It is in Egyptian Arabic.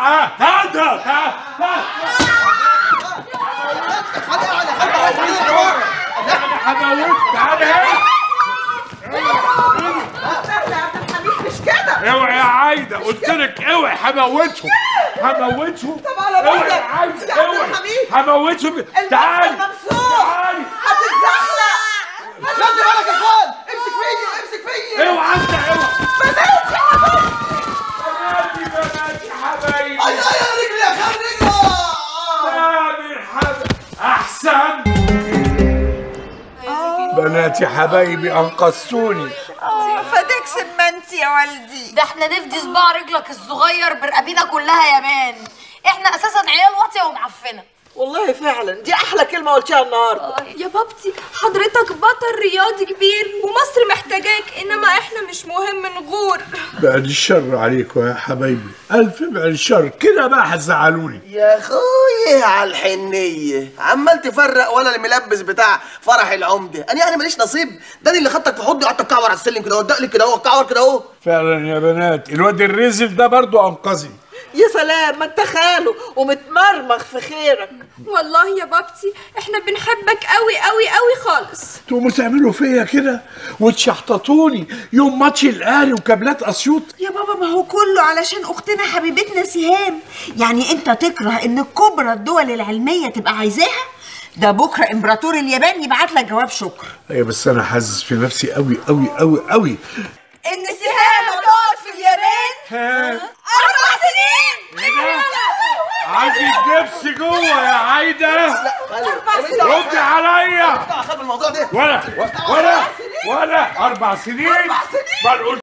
تعال تعال تعال تعال انا هموت تعال هنا استنى يا عبد الحميد مش كده اوعي يا عايده قلت لك اوعي هموتهم هموتهم طب على اوعي بالك. يا عايده يا عبد اوعي الحميد. هموتهم تعالي المسجد ممسوح تعالي هتتزحلق خد بالك يا خال امسك فيا امسك فيا اوعى انت اوعى بناتي يا حبيبي بناتي بناتي حبايبي اي اي رجلي يا خال رجلي سامر حبايبي احسن بناتي حبايبي انقذتوني اه فداك سمنتي يا والدي ده احنا نفدي صباع رجلك الصغير برقبينا كلها يا مان احنا اساسا عيال واطيه ومعفنه والله فعلا دي احلى كلمه قلتيها النهارده يا بابتي حضرتك بطل رياضي كبير ومصر محتاجاك انما احنا مش مهم نغور بعد الشر عليكم يا حبايبي الف بعد الشر كده بقى هتزعلوني يا اخويا على الحنيه عمال تفرق ولا الملبس بتاع فرح العمده انا يعني ماليش نصيب ده أنا اللي خدتك في حضني وقعدت تكعور على السلم كده اهو لي كده اهو كعور كده اهو فعلا يا بنات الواد الرزل ده برضو انقذني يا سلام ما انت خاله ومتمرمغ في خيرك والله يا بابتي احنا بنحبك قوي قوي قوي خالص تقوموا تعملوا فيا كده وتشحططوني يوم ماتش الاهلي وكابلات اسيوط يا بابا ما هو كله علشان اختنا حبيبتنا سهام يعني انت تكره ان كبرى الدول العلميه تبقى عايزاها ده بكره امبراطور اليابان يبعت لك جواب شكر ايوه بس انا حاسس في نفسي قوي قوي قوي قوي ان سهام هتقعد في اليابان ها اربع سنين عايز الجبس جوه يا عايده ردي عليا خد الموضوع ده ولا ولا ولا اربع سنين اربع سنين